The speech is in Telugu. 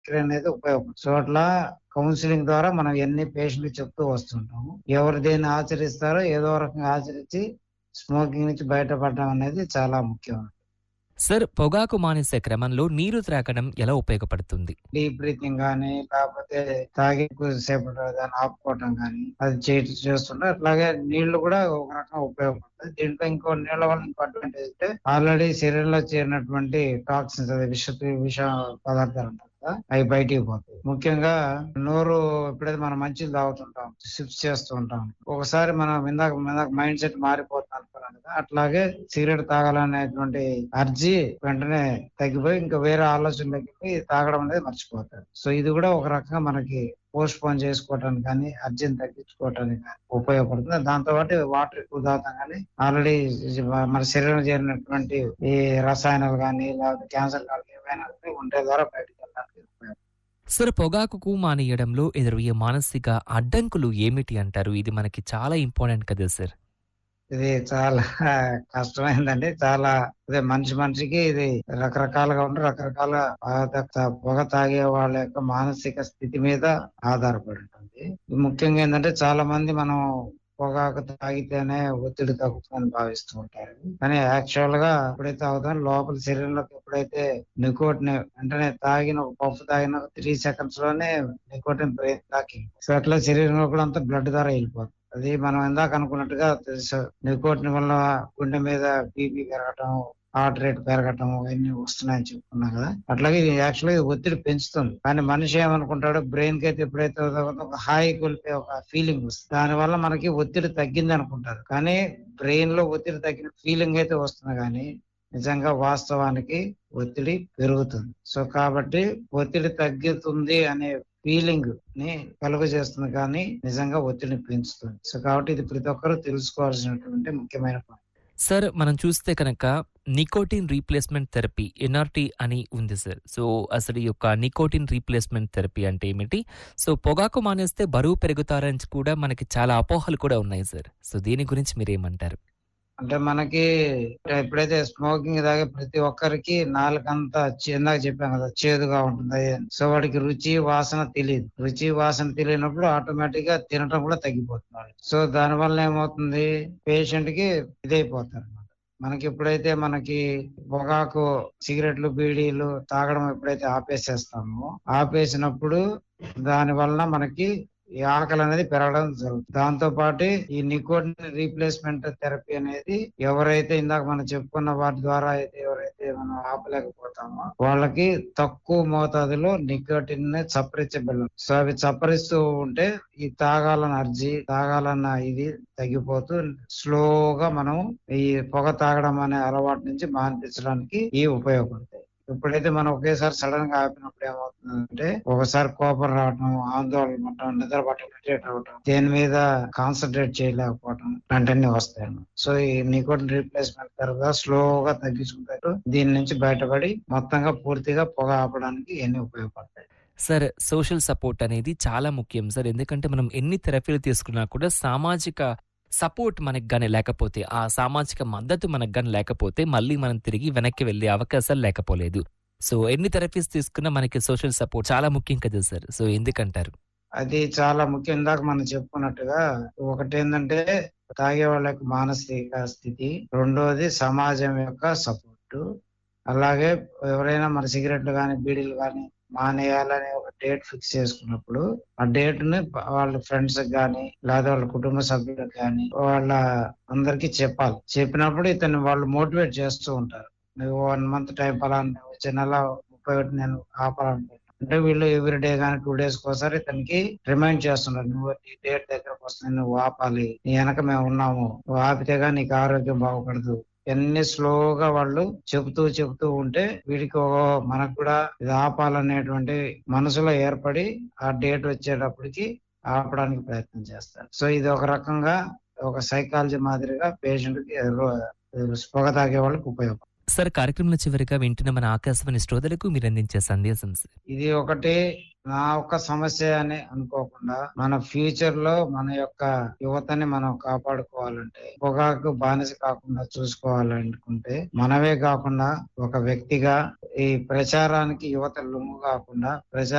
ప్రక్రియ అనేది ఉపయోగపడుతుంది సో అట్లా కౌన్సిలింగ్ ద్వారా మనం ఎన్ని పేషెంట్ చెప్తూ వస్తుంటాము ఎవరు దేన్ని ఆచరిస్తారో ఏదో రకంగా ఆచరించి స్మోకింగ్ నుంచి బయటపడడం అనేది చాలా ముఖ్యం సార్ పొగాకు మానేసే క్రమంలో నీరు త్రాగడం ఎలా ఉపయోగపడుతుంది డీప్ బ్రీతింగ్ కానీ లేకపోతే తాగి సేపు దాన్ని ఆపుకోవటం కానీ అది చేసి చేస్తుంటే అట్లాగే నీళ్లు కూడా ఒక రకంగా ఉపయోగపడుతుంది దీంట్లో ఇంకో నీళ్ళ వల్ల ఇంకో అడ్వాంటేజ్ అంటే ఆల్రెడీ శరీరంలో చేరినటువంటి టాక్సిన్స్ అదే విష విష పదార్థాలు ఉంటాయి కదా అవి బయటికి పోతాయి ముఖ్యంగా నోరు ఎప్పుడైతే మనం మంచిది తాగుతుంటాం సిప్స్ చేస్తూ ఉంటాం ఒకసారి మనం ఇందాక ఇందాక మైండ్ సెట్ మారిపోతుంది అనుకున్నాం కదా అట్లాగే సిగరెట్ తాగాలనేటువంటి అర్జీ వెంటనే తగ్గిపోయి ఇంకా వేరే ఆలోచన తగ్గిపోయి తాగడం అనేది మర్చిపోతారు సో ఇది కూడా ఒక రకంగా మనకి పోస్ట్ పోన్ చేసుకోవటానికి కానీ అర్జీని తగ్గించుకోవటానికి కానీ ఉపయోగపడుతుంది దాంతో పాటు వాటర్ ఎక్కువ తాగుతాం కానీ ఆల్రెడీ మన శరీరం చేరినటువంటి ఈ రసాయనాలు కానీ లేకపోతే క్యాన్సర్ కానీ ఏవైనా ఉంటే ద్వారా బయటకు వెళ్ళడానికి ఉపయోగపడుతుంది సార్ పొగాకుకు మానేయడంలో ఎదురయ్యే మానసిక అడ్డంకులు ఏమిటి అంటారు ఇది మనకి చాలా ఇంపార్టెంట్ కదా సార్ ఇది చాలా కష్టమైందండి చాలా అదే మనిషి మనిషికి ఇది రకరకాలుగా ఉండి రకరకాల పొగ తాగే వాళ్ళ యొక్క మానసిక స్థితి మీద ఆధారపడి ఉంటుంది ముఖ్యంగా ఏంటంటే చాలా మంది మనం పొగాకు తాగితేనే ఒత్తిడి తగ్గుతుందని భావిస్తూ ఉంటారు కానీ యాక్చువల్ గా ఎప్పుడైతే అవుతాం లోపల శరీరంలోకి ఎప్పుడైతే నికోటిన్ వెంటనే తాగిన ఒక పప్పు తాగిన త్రీ సెకండ్స్ లోనే నికోటిన్ బ్రెయిన్ తాకి సో అట్లా శరీరంలో కూడా అంతా బ్లడ్ ద్వారా వెళ్ళిపోతుంది అది మనం ఇందాక అనుకున్నట్టుగా తెలుసు నికోటిన్ వల్ల గుండె మీద బీపీ పెరగటం హార్ట్ రేట్ పెరగటం ఇవన్నీ వస్తున్నాయని చెప్పుకున్నాం కదా అట్లాగే ఇది యాక్చువల్గా ఇది ఒత్తిడి పెంచుతుంది కానీ మనిషి ఏమనుకుంటాడు బ్రెయిన్ కి అయితే ఎప్పుడైతే అవుతుందో ఒక హాయి కొలిపే ఒక ఫీలింగ్ వస్తుంది దానివల్ల మనకి ఒత్తిడి తగ్గింది అనుకుంటారు కానీ బ్రెయిన్ లో ఒత్తిడి తగ్గిన ఫీలింగ్ అయితే వస్తుంది కానీ నిజంగా వాస్తవానికి ఒత్తిడి పెరుగుతుంది సో కాబట్టి ఒత్తిడి తగ్గుతుంది అనే ఫీలింగ్ ని కలుగజేస్తుంది కానీ నిజంగా ఒత్తిడిని పెంచుతుంది సో కాబట్టి ఇది ప్రతి ఒక్కరూ తెలుసుకోవాల్సినటువంటి ముఖ్యమైన పాయింట్ సార్ మనం చూస్తే కనుక నికోటిన్ రీప్లేస్మెంట్ థెరపీ ఎన్ఆర్టీ అని ఉంది సార్ సో అసలు ఈ యొక్క నికోటిన్ రీప్లేస్మెంట్ థెరపీ అంటే ఏమిటి సో పొగాకు మానేస్తే బరువు పెరుగుతారని కూడా మనకి చాలా అపోహలు కూడా ఉన్నాయి సార్ సో దీని గురించి మీరేమంటారు అంటే మనకి ఎప్పుడైతే స్మోకింగ్ తాగే ప్రతి ఒక్కరికి నాలుకంతా ఇందాక చెప్పాం కదా చేదుగా ఉంటుంది సో వాడికి రుచి వాసన తెలియదు రుచి వాసన తెలియనప్పుడు ఆటోమేటిక్ గా తినటం కూడా తగ్గిపోతుంది సో దాని వల్ల ఏమవుతుంది పేషెంట్ కి ఇదైపోతారు మనకి ఎప్పుడైతే మనకి పొగాకు సిగరెట్లు బీడీలు తాగడం ఎప్పుడైతే ఆపేసేస్తామో ఆపేసినప్పుడు దాని వలన మనకి ఈ ఆకలి అనేది పెరగడం జరుగుతుంది దాంతో పాటు ఈ నికోటిన్ రీప్లేస్మెంట్ థెరపీ అనేది ఎవరైతే ఇందాక మనం చెప్పుకున్న వాటి ద్వారా అయితే ఎవరైతే మనం ఆపలేకపోతామో వాళ్ళకి తక్కువ మోతాదులో నికోటిన్ ని చప్పరించబడదు సో అవి చప్పరిస్తూ ఉంటే ఈ తాగాలన్న అర్జీ తాగాలన్న ఇది తగ్గిపోతూ స్లోగా మనం ఈ పొగ తాగడం అనే అలవాటు నుంచి మాన్పించడానికి ఈ ఉపయోగపడతాయి ఎప్పుడైతే మనం ఒకేసారి సడన్ గా ఆపినప్పుడు ఏమవుతుందంటే ఒకసారి కోపం రావటం ఆందోళన పడటం నిద్ర పట్టడం అవటం దేని మీద కాన్సన్ట్రేట్ చేయలేకపోవటం ఇలాంటివన్నీ వస్తాయి సో ఈ నికోటిన్ రీప్లేస్మెంట్ తర్వాత స్లోగా తగ్గించుకుంటారు దీని నుంచి బయటపడి మొత్తంగా పూర్తిగా పొగ ఆపడానికి ఇవన్నీ ఉపయోగపడతాయి సార్ సోషల్ సపోర్ట్ అనేది చాలా ముఖ్యం సార్ ఎందుకంటే మనం ఎన్ని థెరపీలు తీసుకున్నా కూడా సామాజిక సపోర్ట్ మనకు గానీ లేకపోతే ఆ సామాజిక మద్దతు మనకు గానీ లేకపోతే మళ్ళీ మనం తిరిగి వెనక్కి వెళ్ళే అవకాశాలు లేకపోలేదు సో ఎన్ని థెరపీస్ తీసుకున్నా మనకి సోషల్ సపోర్ట్ చాలా ముఖ్యం కదా సార్ సో ఎందుకంటారు అది చాలా ముఖ్యం ఇందాక మనం చెప్పుకున్నట్టుగా ఒకటి ఏంటంటే తాగే వాళ్ళ యొక్క మానసిక స్థితి రెండోది సమాజం యొక్క సపోర్ట్ అలాగే ఎవరైనా మన సిగరెట్లు కానీ బీడీలు కానీ మానేయాలని ఒక డేట్ ఫిక్స్ చేసుకున్నప్పుడు ఆ డేట్ ని వాళ్ళ ఫ్రెండ్స్ కానీ లేదా వాళ్ళ కుటుంబ సభ్యులకు కానీ వాళ్ళ అందరికి చెప్పాలి చెప్పినప్పుడు ఇతన్ని వాళ్ళు మోటివేట్ చేస్తూ ఉంటారు నువ్వు వన్ మంత్ టైం పలానా వచ్చే నెల ముప్పై ఒకటి నేను ఆపాలనుకుంటున్నాను అంటే వీళ్ళు ఎవ్రీ డే కానీ టూ డేస్ ఒకసారి ఇతనికి రిమైండ్ చేస్తున్నారు నువ్వు ఈ డేట్ దగ్గరకు వస్తుంది నువ్వు ఆపాలి నీ వెనక మేము ఉన్నాము నువ్వు ఆపితేగా నీకు ఆరోగ్యం బాగుపడదు ఎన్ని స్లోగా వాళ్ళు చెబుతూ చెబుతూ ఉంటే వీడికి మనకు కూడా ఇది ఆపాలనేటువంటి మనసులో ఏర్పడి ఆ డేట్ వచ్చేటప్పటికి ఆపడానికి ప్రయత్నం చేస్తారు సో ఇది ఒక రకంగా ఒక సైకాలజీ మాదిరిగా పేషెంట్ కి పొగ తాగే వాళ్ళకి ఉపయోగం సార్ కార్యక్రమంలో చివరిగా వింటున్న మన ఆకాశవాణి శ్రోతలకు మీరు అందించే సందేశం సార్ ఇది ఒకటి నా ఒక్క సమస్య అని అనుకోకుండా మన ఫ్యూచర్ లో మన యొక్క యువతని మనం కాపాడుకోవాలంటే పొగాకు బానిస కాకుండా చూసుకోవాలనుకుంటే మనమే కాకుండా ఒక వ్యక్తిగా ఈ ప్రచారానికి యువత లొంగు కాకుండా ప్రచార